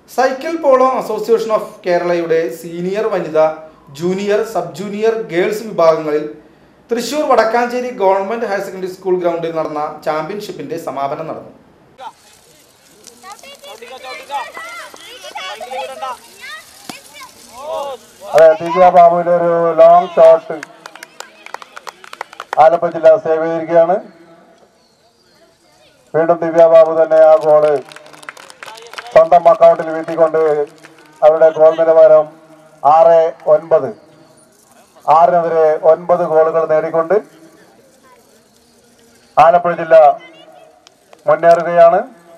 cycle polo association of കേരളയുടെ senior വനിത junior sub junior girls വിഭാഗങ്ങളിൽ Thrissur Vadakkanchery government higher secondary school ഗ്രൗണ്ടിൽ നടന്ന ചാമ്പ്യൻഷിപ്പിന്റെ സമാപനം നടന്നു അതെ ദിവ്യ ബാബുവിന്റെ ഒരു ലോങ് ഷോട്ട് ആലപ്പുഴ ജില്ല സേവ് ചെയ്തിരിക്കുകയാണ് വീണ്ടും ദിവ്യ ബാബു തന്നെ ആ ഗോള് സ്വന്തം അക്കൗണ്ടിൽ വീട്ടിക്കൊണ്ട് അവരുടെ ഗോൾ നിലവാരം ആറ് ഒൻപത് ആറിനെതിരെ ഒൻപത് ഗോളുകൾ നേടിക്കൊണ്ട് ആലപ്പുഴ ജില്ല മുന്നേറുകയാണ്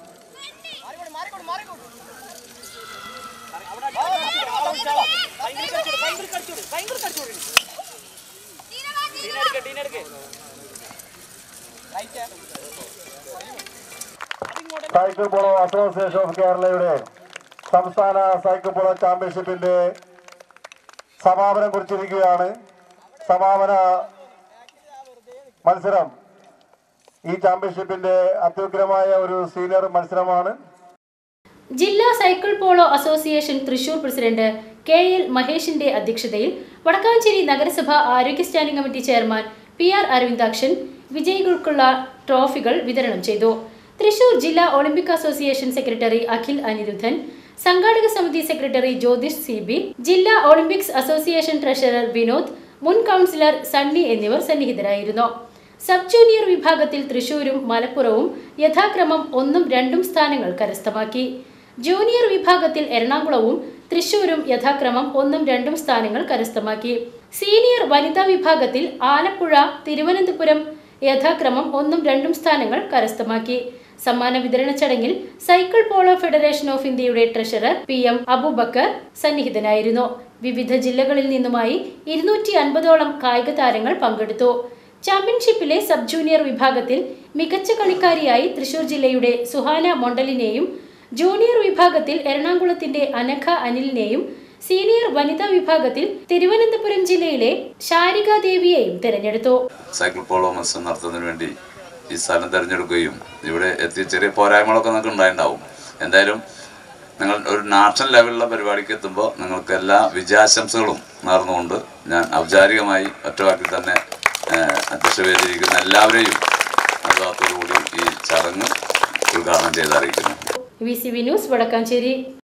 സൈക്കിൾ പോളോ അസോസിയേഷൻ ഓഫ് കേരളയുടെ സംസ്ഥാന സൈക്കിൾ പോളോ ചാമ്പ്യൻഷിപ്പിന്റെ സമാപനം കുറിച്ചിരിക്കുകയാണ് സമാപന മത്സരം ഈ ചാമ്പ്യൻഷിപ്പിന്റെ അത്യുഗ്രമായ ഒരു സീനിയർ മത്സരമാണ് ജില്ലാ cycle polo association Thrissur president K L മഹേഷിന്റെ അധ്യക്ഷതയിൽ വടക്കാഞ്ചേരി നഗരസഭ ആരോഗ്യ standing committee chairman P R Aravindakshan വിജയികൾക്കുള്ള ട്രോഫികൾ വിതരണം ചെയ്തു തൃശൂർ ജില്ലാ olympic association secretary Akhil Aniruddhan സംഘാടക സമിതി സെക്രട്ടറി ജ്യോതിഷ് സി ബി ജില്ലാ ഒളിമ്പിക്സ് അസോസിയേഷൻ ട്രഷറർ വിനോദ് മുൻ കൗൺസിലർ സണ്ണി എന്നിവർ സന്നിഹിതരായിരുന്നു സബ് ജൂനിയർ വിഭാഗത്തിൽ തൃശൂരും മലപ്പുറവും യഥാക്രമം ഒന്നും രണ്ടും സ്ഥാനങ്ങൾ കരസ്ഥമാക്കി ജൂനിയർ വിഭാഗത്തിൽ എറണാകുളവും തൃശൂരും യഥാക്രമം ഒന്നും രണ്ടും സ്ഥാനങ്ങൾ കരസ്ഥമാക്കി സീനിയർ വനിതാ വിഭാഗത്തിൽ ആലപ്പുഴ തിരുവനന്തപുരം യഥാക്രമം ഒന്നും രണ്ടും സ്ഥാനങ്ങൾ കരസ്ഥമാക്കി സമ്മാന വിതരണ ചടങ്ങിൽ സൈക്കിൾ പോളോ ഫെഡറേഷൻ ഓഫ് ഇന്ത്യയുടെ ട്രഷറർ പി എം അബൂബക്കർ സന്നിഹിതനായിരുന്നു വിവിധ ജില്ലകളിൽ നിന്നുമായി ഇരുന്നൂറ്റി അൻപതോളം കായിക താരങ്ങൾ പങ്കെടുത്തു ചാമ്പ്യൻഷിപ്പിലെ സബ് ജൂനിയർ വിഭാഗത്തിൽ മികച്ച കളിക്കാരിയായി തൃശൂർ ജില്ലയുടെ സുഹാന മൊണ്ടലിനെയും ജൂനിയർ വിഭാഗത്തിൽ എറണാകുളത്തിന്റെ അനഘ അനിലിനെയും സീനിയർ വനിതാ വിഭാഗത്തിൽ തിരുവനന്തപുരം ജില്ലയിലെ ശാരിക ദേവിയെയും തിരഞ്ഞെടുത്തു സൈക്കിൾ പോളോ മത്സരം നടത്തുന്നതിന് വേണ്ടി ഈ സ്ഥലം തിരഞ്ഞെടുക്കുകയും ഇവിടെ എത്തിയ ചെറിയ പോരായ്മകളൊക്കെ നിങ്ങൾക്ക് ഉണ്ടായിട്ടുണ്ടാവും എന്തായാലും നിങ്ങൾ ഒരു നാഷണൽ ലെവലിലുള്ള പരിപാടിക്ക് എത്തുമ്പോൾ നിങ്ങൾക്ക് എല്ലാ വിജയാശംസകളും നേർന്നുകൊണ്ട് ഞാൻ ഔപചാരികമായി ഒറ്റവാക്കിൽ തന്നെ ഏഹ്, അധ്യക്ഷ വേദിയിരിക്കുന്ന എല്ലാവരെയും അനുഭവത്തോടുകൂടി ഈ ചടങ്ങ് ഉദ്ഘാടനം ചെയ്തറിയിക്കുന്നു V C V news Vadakkanchery